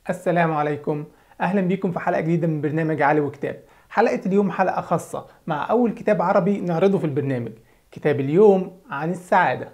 السلام عليكم اهلا بيكم في حلقه جديده من برنامج علي وكتاب حلقه اليوم حلقه خاصه مع اول كتاب عربي نعرضه في البرنامج كتاب اليوم عن السعاده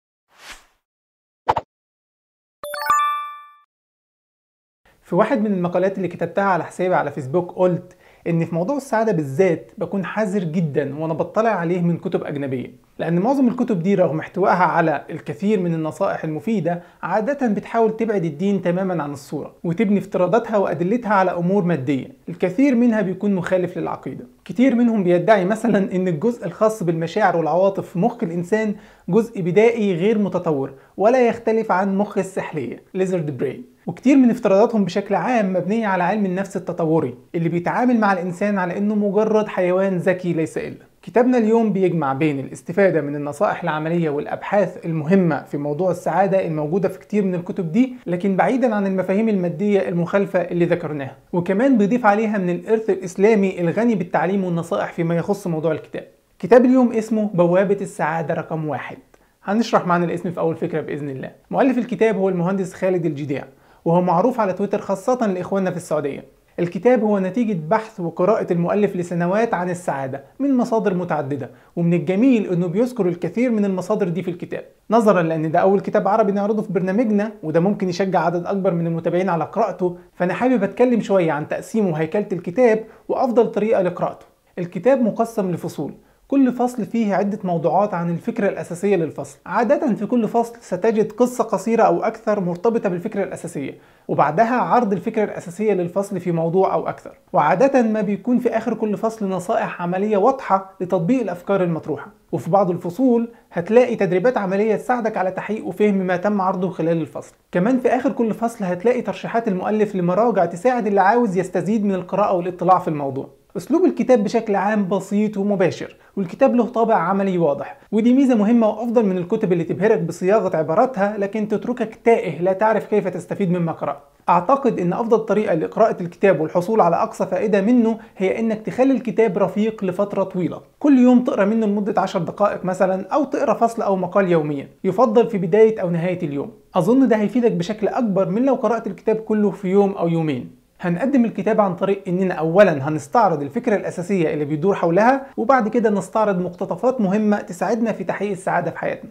في واحد من المقالات اللي كتبتها على حسابي على فيسبوك قلت ان في موضوع السعاده بالذات بكون حذر جدا وانا بطلع عليه من كتب اجنبيه لان معظم الكتب دي رغم احتوائها على الكثير من النصائح المفيده عاده بتحاول تبعد الدين تماما عن الصوره وتبني افتراضاتها وادلتها على امور ماديه الكثير منها بيكون مخالف للعقيده كتير منهم بيدعي مثلا ان الجزء الخاص بالمشاعر والعواطف في مخ الانسان جزء بدائي غير متطور ولا يختلف عن مخ السحليه ليزرد برين وكتير من افتراضاتهم بشكل عام مبنية على علم النفس التطوري اللي بيتعامل مع الإنسان على إنه مجرد حيوان ذكي ليس إلا كتابنا اليوم بيجمع بين الاستفادة من النصائح العملية والأبحاث المهمة في موضوع السعادة الموجودة في كتير من الكتب دي لكن بعيدا عن المفاهيم المادية المخالفة اللي ذكرناها وكمان بيضيف عليها من الإرث الإسلامي الغني بالتعليم والنصائح فيما يخص موضوع الكتاب كتاب اليوم اسمه بوابة السعادة رقم واحد هنشرح معنى الاسم في أول فكرة بإذن الله مؤلف الكتاب هو المهندس خالد الجديع وهو معروف على تويتر خاصة لإخواننا في السعودية الكتاب هو نتيجة بحث وقراءة المؤلف لسنوات عن السعادة من مصادر متعددة ومن الجميل انه بيذكر الكثير من المصادر دي في الكتاب نظرا لان ده اول كتاب عربي نعرضه في برنامجنا وده ممكن يشجع عدد اكبر من المتابعين على قراءته فانا حابب اتكلم شوية عن تقسيمه وهيكلة الكتاب وافضل طريقة لقراءته الكتاب مقسم لفصول كل فصل فيه عدة موضوعات عن الفكرة الأساسية للفصل عادة في كل فصل ستجد قصة قصيرة أو أكثر مرتبطة بالفكرة الأساسية وبعدها عرض الفكرة الأساسية للفصل في موضوع أو أكثر وعادة ما بيكون في آخر كل فصل نصائح عملية واضحة لتطبيق الأفكار المطروحة وفي بعض الفصول هتلاقي تدريبات عملية تساعدك على تحقيق وفهم ما تم عرضه خلال الفصل كمان في آخر كل فصل هتلاقي ترشيحات المؤلف لمراجع تساعد اللي عاوز يستزيد من القراءة والاطلاع في الموضوع اسلوب الكتاب بشكل عام بسيط ومباشر والكتاب له طابع عملي واضح ودي ميزه مهمه وافضل من الكتب اللي تبهرك بصياغه عباراتها لكن تتركك تائه لا تعرف كيف تستفيد مما قرات اعتقد ان افضل طريقه لقراءه الكتاب والحصول على اقصى فائده منه هي انك تخلي الكتاب رفيق لفتره طويله كل يوم تقرا منه لمده 10 دقائق مثلا او تقرا فصل او مقال يوميا يفضل في بدايه او نهايه اليوم اظن ده هيفيدك بشكل اكبر من لو قرات الكتاب كله في يوم او يومين هنقدم الكتاب عن طريق اننا اولا هنستعرض الفكره الاساسيه اللي بيدور حولها وبعد كده نستعرض مقتطفات مهمه تساعدنا في تحقيق السعاده في حياتنا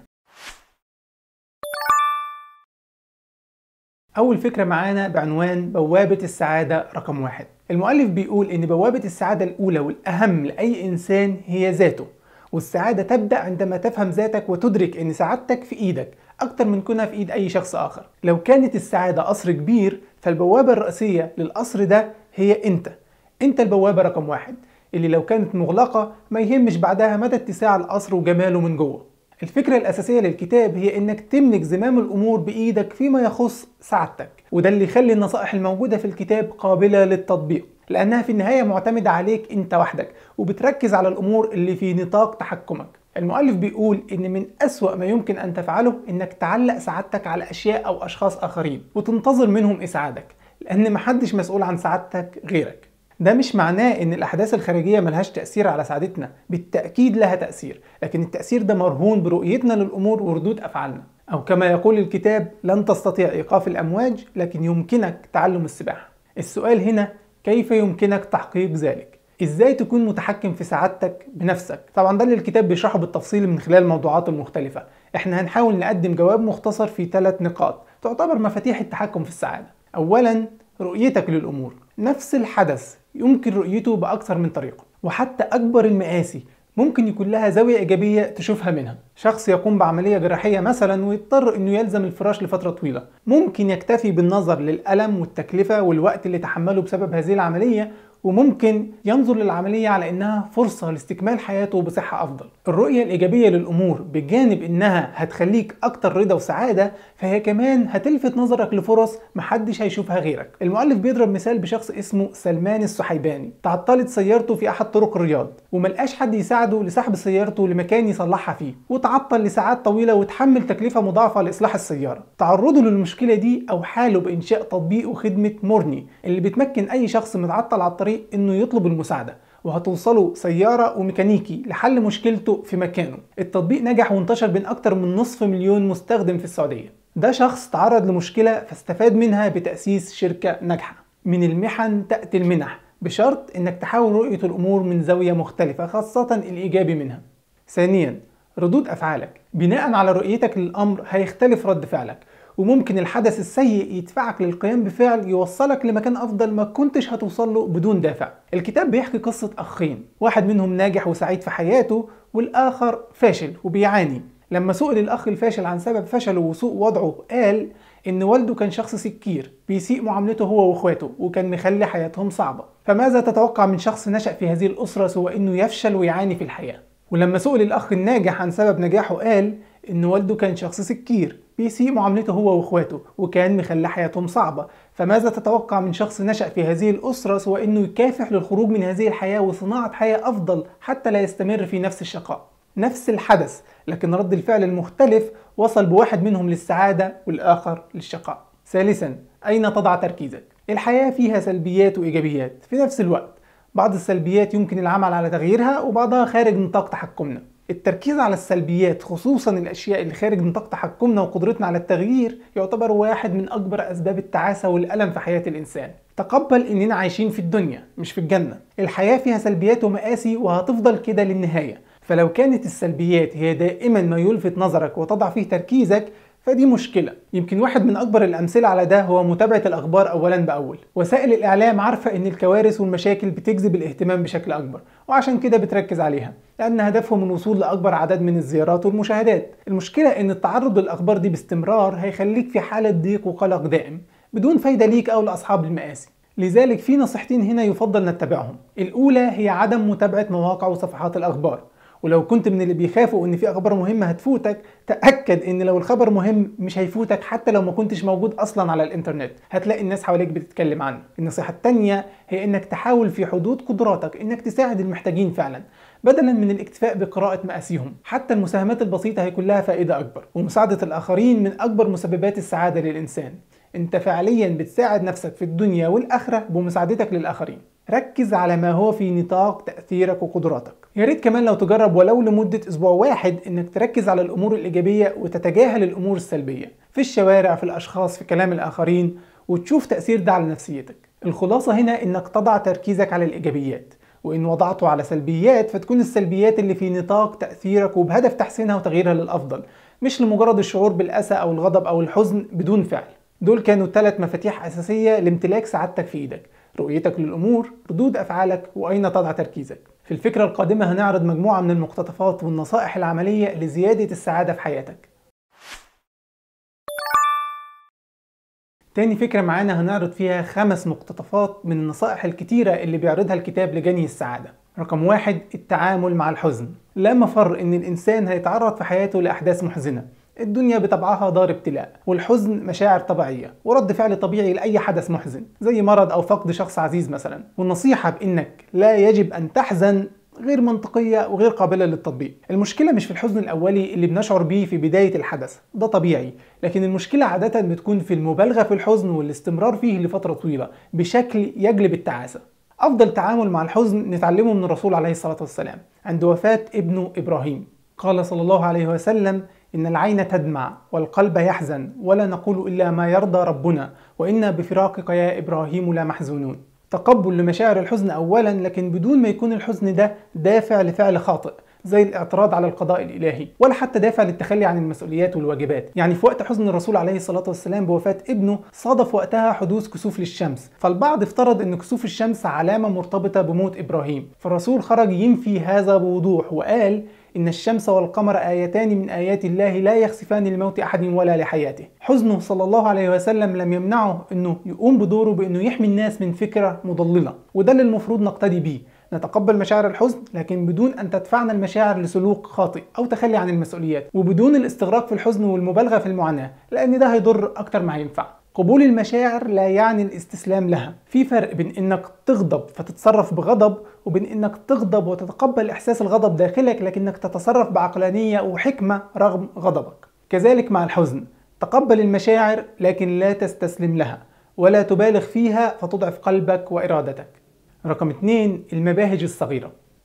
أول فكرة معانا بعنوان بوابة السعادة رقم واحد المؤلف بيقول إن بوابة السعادة الأولى والأهم لأي إنسان هي ذاته والسعادة تبدأ عندما تفهم ذاتك وتدرك إن سعادتك في إيدك أكتر من كونها في إيد أي شخص آخر لو كانت السعادة قصر كبير فالبوابة الرئيسية للقصر ده هي أنت أنت البوابة رقم واحد اللي لو كانت مغلقة ما يهمش بعدها مدى اتساع القصر وجماله من جوه الفكرة الأساسية للكتاب هي إنك تملك زمام الأمور بإيدك فيما يخص سعادتك وده اللي يخلي النصائح الموجودة في الكتاب قابلة للتطبيق لأنها في النهاية معتمدة عليك أنت وحدك وبتركز على الأمور اللي في نطاق تحكمك المؤلف بيقول إن من أسوأ ما يمكن أن تفعله إنك تعلق سعادتك على أشياء أو أشخاص آخرين وتنتظر منهم إسعادك لأن محدش مسؤول عن سعادتك غيرك ده مش معناه ان الاحداث الخارجيه ملهاش تاثير على سعادتنا بالتاكيد لها تاثير لكن التاثير ده مرهون برؤيتنا للامور وردود افعالنا او كما يقول الكتاب لن تستطيع ايقاف الامواج لكن يمكنك تعلم السباحه السؤال هنا كيف يمكنك تحقيق ذلك ازاي تكون متحكم في سعادتك بنفسك طبعا ده اللي الكتاب بيشرحه بالتفصيل من خلال الموضوعات المختلفه احنا هنحاول نقدم جواب مختصر في ثلاث نقاط تعتبر مفاتيح التحكم في السعاده اولا رؤيتك للامور نفس الحدث يمكن رؤيته باكثر من طريقه وحتى اكبر المآسي ممكن يكون لها زاوية إيجابية تشوفها منها شخص يقوم بعملية جراحية مثلا ويضطر أنه يلزم الفراش لفترة طويلة ممكن يكتفي بالنظر للألم والتكلفة والوقت اللي تحمله بسبب هذه العملية وممكن ينظر للعملية على إنها فرصة لاستكمال حياته بصحة أفضل الرؤية الإيجابية للأمور بجانب إنها هتخليك أكتر رضا وسعادة فهي كمان هتلفت نظرك لفرص محدش هيشوفها غيرك المؤلف بيضرب مثال بشخص اسمه سلمان السحيباني تعطلت سيارته في أحد طرق الرياض وملقاش حد يساعده لسحب سيارته لمكان يصلحها فيه وتعطل لساعات طويلة وتحمل تكلفة مضاعفة لإصلاح السيارة تعرضه للمشكلة دي أو حاله بإنشاء تطبيق وخدمة مورني اللي بتمكن أي شخص متعطل على الطريق انه يطلب المساعده وهتوصله سيارة وميكانيكي لحل مشكلته في مكانه التطبيق نجح وانتشر بين أكتر من نصف مليون مستخدم في السعودية ده شخص تعرض لمشكلة فاستفاد منها بتأسيس شركة ناجحة من المحن تأتي المنح بشرط انك تحاول رؤية الامور من زاوية مختلفة خاصة الايجابي منها ثانيا ردود افعالك بناء على رؤيتك للامر هيختلف رد فعلك وممكن الحدث السيء يدفعك للقيام بفعل يوصلك لمكان افضل ما كنتش هتوصل له بدون دافع الكتاب بيحكي قصة اخين واحد منهم ناجح وسعيد في حياته والاخر فاشل وبيعاني لما سئل الاخ الفاشل عن سبب فشله وسوء وضعه قال ان والده كان شخص سكير بيسيء معاملته هو واخواته وكان مخلي حياتهم صعبة فماذا تتوقع من شخص نشأ في هذه الأسرة سوى انه يفشل ويعاني في الحياة ولما سئل الاخ الناجح عن سبب نجاحه قال ان والده كان شخص سكير بيسيء معاملته هو واخواته وكان مخلي حياتهم صعبة فماذا تتوقع من شخص نشأ في هذه الأسرة سوى انه يكافح للخروج من هذه الحياة وصناعة حياة أفضل حتى لا يستمر في نفس الشقاء نفس الحدث لكن رد الفعل المختلف وصل بواحد منهم للسعادة والآخر للشقاء ثالثا أين تضع تركيزك؟ الحياة فيها سلبيات وإيجابيات في نفس الوقت بعض السلبيات يمكن العمل على تغييرها وبعضها خارج نطاق تحكمنا التركيز على السلبيات خصوصا الاشياء اللي خارج نطاق تحكمنا وقدرتنا على التغيير يعتبر واحد من اكبر اسباب التعاسه والالم في حياه الانسان تقبل اننا عايشين في الدنيا مش في الجنه الحياه فيها سلبيات ومآسي وهتفضل كده للنهايه فلو كانت السلبيات هي دائما ما يلفت نظرك وتضع فيه تركيزك فدي مشكلة يمكن واحد من أكبر الأمثلة على ده هو متابعة الأخبار أولا بأول وسائل الإعلام عارفة إن الكوارث والمشاكل بتجذب الاهتمام بشكل أكبر وعشان كده بتركز عليها لأن هدفهم الوصول لأكبر عدد من الزيارات والمشاهدات المشكلة إن التعرض للأخبار دي باستمرار هيخليك في حالة ضيق وقلق دائم بدون فايدة ليك أو لأصحاب المآسي لذلك في نصيحتين هنا يفضل نتبعهم الأولى هي عدم متابعة مواقع وصفحات الأخبار ولو كنت من اللي بيخافوا ان في اخبار مهمه هتفوتك تاكد ان لو الخبر مهم مش هيفوتك حتى لو ما كنتش موجود اصلا على الانترنت هتلاقي الناس حواليك بتتكلم عنه النصيحه الثانيه هي انك تحاول في حدود قدراتك انك تساعد المحتاجين فعلا بدلا من الاكتفاء بقراءة مآسيهم حتى المساهمات البسيطة هيكون لها فائدة أكبر ومساعدة الآخرين من أكبر مسببات السعادة للإنسان أنت فعليا بتساعد نفسك في الدنيا والآخرة بمساعدتك للآخرين ركز على ما هو في نطاق تأثيرك وقدراتك يا ريت كمان لو تجرب ولو لمدة أسبوع واحد إنك تركز على الأمور الإيجابية وتتجاهل الأمور السلبية في الشوارع في الأشخاص في كلام الآخرين وتشوف تأثير ده على نفسيتك الخلاصة هنا إنك تضع تركيزك على الإيجابيات وإن وضعته على سلبيات فتكون السلبيات اللي في نطاق تأثيرك وبهدف تحسينها وتغييرها للأفضل مش لمجرد الشعور بالأسى أو الغضب أو الحزن بدون فعل دول كانوا ثلاث مفاتيح أساسية لامتلاك سعادتك في إيدك رؤيتك للأمور ردود أفعالك وأين تضع تركيزك في الفكرة القادمة هنعرض مجموعة من المقتطفات والنصائح العملية لزيادة السعادة في حياتك تاني فكرة معانا هنعرض فيها خمس مقتطفات من النصائح الكتيرة اللي بيعرضها الكتاب لجني السعادة رقم واحد التعامل مع الحزن لا مفر ان الانسان هيتعرض في حياته لاحداث محزنة الدنيا بطبعها دار ابتلاء والحزن مشاعر طبيعية ورد فعل طبيعي لأي حدث محزن زي مرض أو فقد شخص عزيز مثلا والنصيحة بإنك لا يجب أن تحزن غير منطقية وغير قابلة للتطبيق المشكلة مش في الحزن الأولي اللي بنشعر بيه في بداية الحدث ده طبيعي لكن المشكلة عادة بتكون في المبالغة في الحزن والاستمرار فيه لفترة طويلة بشكل يجلب التعاسة أفضل تعامل مع الحزن نتعلمه من الرسول عليه الصلاة والسلام عند وفاة ابنه إبراهيم قال صلى الله عليه وسلم إن العين تدمع والقلب يحزن ولا نقول إلا ما يرضى ربنا وإنا بفراقك يا إبراهيم لا محزونون تقبل لمشاعر الحزن أولا لكن بدون ما يكون الحزن ده دافع لفعل خاطئ زي الاعتراض على القضاء الإلهي ولا حتى دافع للتخلي عن المسؤوليات والواجبات يعني في وقت حزن الرسول عليه الصلاة والسلام بوفاة ابنه صادف وقتها حدوث كسوف للشمس فالبعض افترض أن كسوف الشمس علامة مرتبطة بموت إبراهيم فالرسول خرج ينفي هذا بوضوح وقال إن الشمس والقمر آيتان من آيات الله لا يخسفان لموت أحد ولا لحياته حزنه صلى الله عليه وسلم لم يمنعه أنه يقوم بدوره بأنه يحمي الناس من فكرة مضللة وده اللي المفروض نقتدي بيه نتقبل مشاعر الحزن لكن بدون أن تدفعنا المشاعر لسلوك خاطئ أو تخلي عن المسؤوليات وبدون الاستغراق في الحزن والمبالغة في المعاناة لأن ده هيضر أكتر ما هينفع قبول المشاعر لا يعني الاستسلام لها في فرق بين انك تغضب فتتصرف بغضب وبين انك تغضب وتتقبل احساس الغضب داخلك لكنك تتصرف بعقلانية وحكمة رغم غضبك كذلك مع الحزن تقبل المشاعر لكن لا تستسلم لها ولا تبالغ فيها فتضعف قلبك وارادتك رقم اثنين المباهج الصغيرة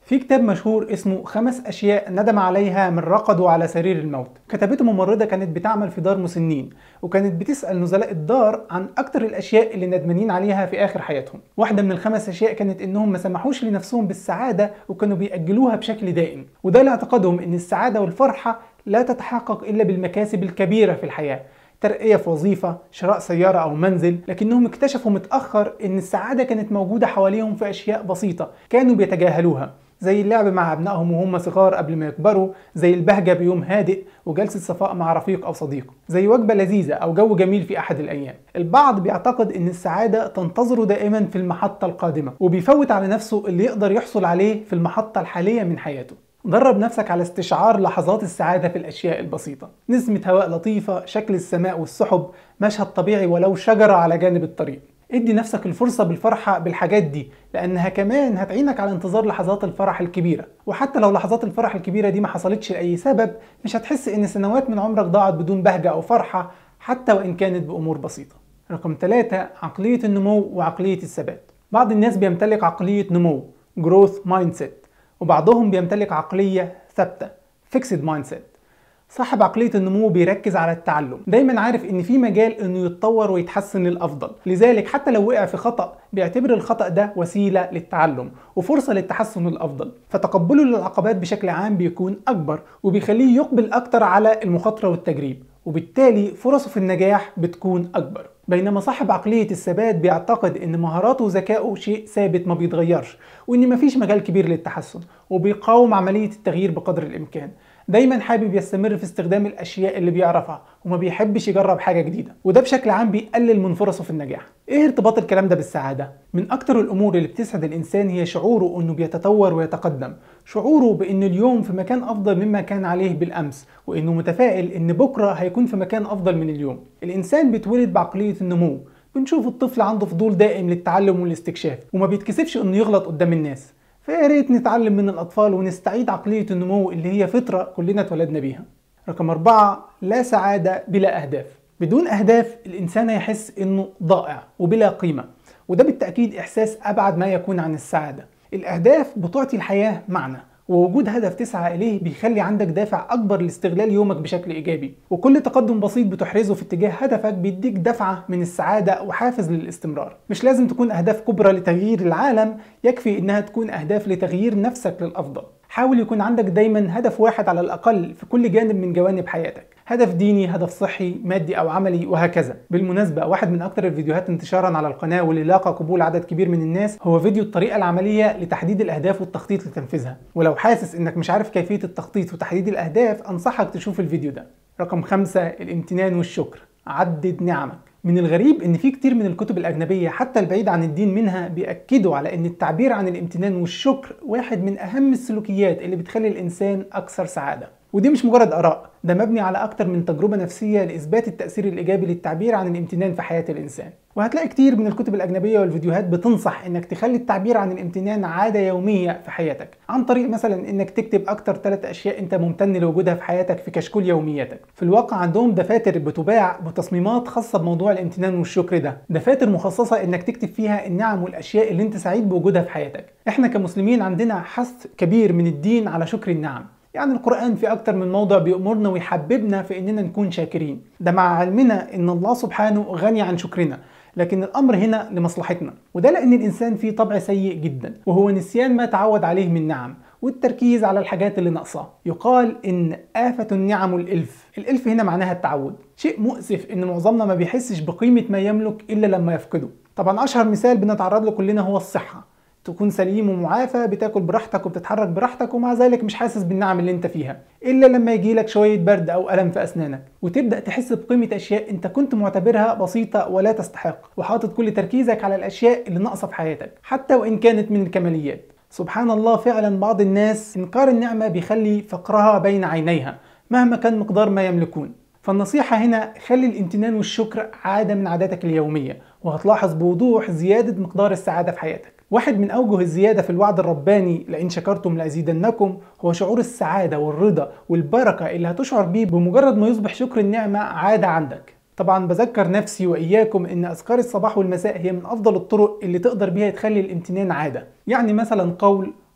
في كتاب مشهور اسمه خمس أشياء ندم عليها من رقدوا على سرير الموت كتبته ممرضة كانت بتعمل في دار مسنين وكانت بتسأل نزلاء الدار عن أكتر الأشياء اللي ندمانين عليها في آخر حياتهم واحدة من الخمس أشياء كانت إنهم ما سمحوش لنفسهم بالسعادة وكانوا بيأجلوها بشكل دائم وده لاعتقادهم إن السعادة والفرحة لا تتحقق إلا بالمكاسب الكبيرة في الحياة ترقية في وظيفة شراء سيارة أو منزل لكنهم اكتشفوا متأخر إن السعادة كانت موجودة حواليهم في أشياء بسيطة كانوا بيتجاهلوها زي اللعب مع أبنائهم وهم صغار قبل ما يكبروا زي البهجة بيوم هادئ وجلسة صفاء مع رفيق أو صديق زي وجبة لذيذة أو جو جميل في أحد الأيام البعض بيعتقد إن السعادة تنتظره دائما في المحطة القادمة وبيفوت على نفسه اللي يقدر يحصل عليه في المحطة الحالية من حياته درب نفسك على استشعار لحظات السعادة في الأشياء البسيطة نسمة هواء لطيفة شكل السماء والسحب مشهد طبيعي ولو شجرة على جانب الطريق ادي نفسك الفرصة بالفرحة بالحاجات دي لأنها كمان هتعينك على انتظار لحظات الفرح الكبيرة وحتى لو لحظات الفرح الكبيرة دي ما حصلتش لأي سبب مش هتحس إن سنوات من عمرك ضاعت بدون بهجة أو فرحة حتى وإن كانت بأمور بسيطة رقم ثلاثة عقلية النمو وعقلية الثبات بعض الناس بيمتلك عقلية نمو growth mindset وبعضهم بيمتلك عقلية ثابتة fixed mindset صاحب عقلية النمو بيركز على التعلم دايما عارف ان في مجال انه يتطور ويتحسن للافضل لذلك حتى لو وقع في خطأ بيعتبر الخطأ ده وسيلة للتعلم وفرصة للتحسن الافضل فتقبله للعقبات بشكل عام بيكون اكبر وبيخليه يقبل اكتر على المخاطرة والتجريب وبالتالي فرصه في النجاح بتكون اكبر بينما صاحب عقلية الثبات بيعتقد ان مهاراته وذكائه شيء ثابت ما بيتغيرش وان مفيش مجال كبير للتحسن وبيقاوم عملية التغيير بقدر الامكان دايما حابب يستمر في استخدام الاشياء اللي بيعرفها وما بيحبش يجرب حاجه جديده وده بشكل عام بيقلل من فرصه في النجاح ايه ارتباط الكلام ده بالسعاده من اكتر الامور اللي بتسعد الانسان هي شعوره انه بيتطور ويتقدم شعوره بان اليوم في مكان افضل مما كان عليه بالامس وانه متفائل ان بكره هيكون في مكان افضل من اليوم الانسان بيتولد بعقليه النمو بنشوف الطفل عنده فضول دائم للتعلم والاستكشاف وما بيتكسفش انه يغلط قدام الناس فيا ريت نتعلم من الأطفال ونستعيد عقلية النمو اللي هي فطرة كلنا اتولدنا بيها. رقم أربعة لا سعادة بلا أهداف. بدون أهداف الإنسان يحس إنه ضائع وبلا قيمة وده بالتأكيد إحساس أبعد ما يكون عن السعادة. الأهداف بتعطي الحياة معنى ووجود هدف تسعى إليه بيخلي عندك دافع أكبر لاستغلال يومك بشكل إيجابي وكل تقدم بسيط بتحرزه في اتجاه هدفك بيديك دفعة من السعادة وحافز للاستمرار مش لازم تكون أهداف كبرى لتغيير العالم يكفي إنها تكون أهداف لتغيير نفسك للأفضل حاول يكون عندك دايما هدف واحد على الأقل في كل جانب من جوانب حياتك هدف ديني هدف صحي مادي أو عملي وهكذا بالمناسبة واحد من أكثر الفيديوهات انتشارا على القناة واللي لاقى قبول عدد كبير من الناس هو فيديو الطريقة العملية لتحديد الأهداف والتخطيط لتنفيذها ولو حاسس إنك مش عارف كيفية التخطيط وتحديد الأهداف أنصحك تشوف الفيديو ده رقم خمسة الامتنان والشكر عدد نعمك من الغريب ان في كتير من الكتب الاجنبيه حتى البعيد عن الدين منها بياكدوا على ان التعبير عن الامتنان والشكر واحد من اهم السلوكيات اللي بتخلي الانسان اكثر سعاده ودي مش مجرد اراء ده مبني على اكتر من تجربه نفسيه لاثبات التاثير الايجابي للتعبير عن الامتنان في حياه الانسان وهتلاقي كتير من الكتب الأجنبية والفيديوهات بتنصح إنك تخلي التعبير عن الامتنان عادة يومية في حياتك عن طريق مثلا إنك تكتب أكتر ثلاث أشياء أنت ممتن لوجودها في حياتك في كشكول يومياتك في الواقع عندهم دفاتر بتباع بتصميمات خاصة بموضوع الامتنان والشكر ده دفاتر مخصصة إنك تكتب فيها النعم والأشياء اللي أنت سعيد بوجودها في حياتك إحنا كمسلمين عندنا حث كبير من الدين على شكر النعم يعني القرآن في أكتر من موضع بيأمرنا ويحببنا في إننا نكون شاكرين ده مع علمنا إن الله سبحانه غني عن شكرنا لكن الأمر هنا لمصلحتنا وده لأن الإنسان فيه طبع سيء جدا وهو نسيان ما تعود عليه من نعم والتركيز على الحاجات اللي ناقصاه يقال إن آفة النعم الإلف الإلف هنا معناها التعود شيء مؤسف إن معظمنا ما بيحسش بقيمة ما يملك إلا لما يفقده طبعا أشهر مثال بنتعرض له كلنا هو الصحة تكون سليم ومعافى بتاكل براحتك وبتتحرك براحتك ومع ذلك مش حاسس بالنعم اللي انت فيها الا لما يجي لك شويه برد او الم في اسنانك وتبدا تحس بقيمه اشياء انت كنت معتبرها بسيطه ولا تستحق وحاطط كل تركيزك على الاشياء اللي ناقصه في حياتك حتى وان كانت من الكماليات سبحان الله فعلا بعض الناس انكار النعمه بيخلي فقرها بين عينيها مهما كان مقدار ما يملكون فالنصيحة هنا خلي الامتنان والشكر عادة من عاداتك اليومية وهتلاحظ بوضوح زيادة مقدار السعادة في حياتك واحد من أوجه الزيادة في الوعد الرباني لئن شكرتم لأزيدنكم هو شعور السعادة والرضا والبركة اللي هتشعر بيه بمجرد ما يصبح شكر النعمة عادة عندك طبعا بذكر نفسي وإياكم إن أذكار الصباح والمساء هي من أفضل الطرق اللي تقدر بيها تخلي الامتنان عادة يعني مثلا قول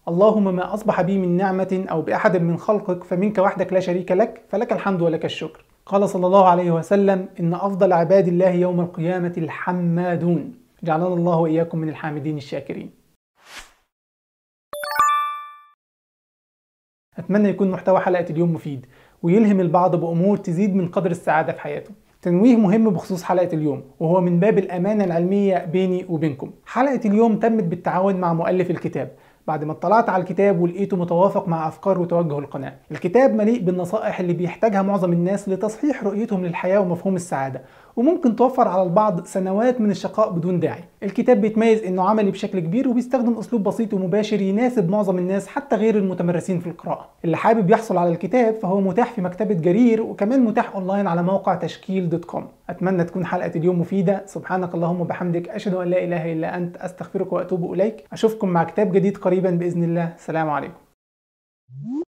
اللهم ما أصبح بي من نعمة أو بأحد من خلقك فمنك وحدك لا شريك لك فلك الحمد ولك الشكر قال صلى الله عليه وسلم إن أفضل عباد الله يوم القيامة الحمادون جعلنا الله وإياكم من الحامدين الشاكرين أتمنى يكون محتوى حلقة اليوم مفيد ويلهم البعض بأمور تزيد من قدر السعادة في حياته تنويه مهم بخصوص حلقة اليوم وهو من باب الأمانة العلمية بيني وبينكم حلقة اليوم تمت بالتعاون مع مؤلف الكتاب بعد ما اطلعت على الكتاب ولقيته متوافق مع افكار وتوجه القناه الكتاب مليء بالنصائح اللي بيحتاجها معظم الناس لتصحيح رؤيتهم للحياه ومفهوم السعاده وممكن توفر على البعض سنوات من الشقاء بدون داعي الكتاب بيتميز انه عملي بشكل كبير وبيستخدم اسلوب بسيط ومباشر يناسب معظم الناس حتى غير المتمرسين في القراءه اللي حابب يحصل على الكتاب فهو متاح في مكتبه جرير وكمان متاح اونلاين على موقع تشكيل دوت كوم اتمنى تكون حلقه اليوم مفيده سبحانك اللهم وبحمدك اشهد ان لا اله الا انت استغفرك واتوب اليك اشوفكم مع كتاب جديد قريبا باذن الله سلام عليكم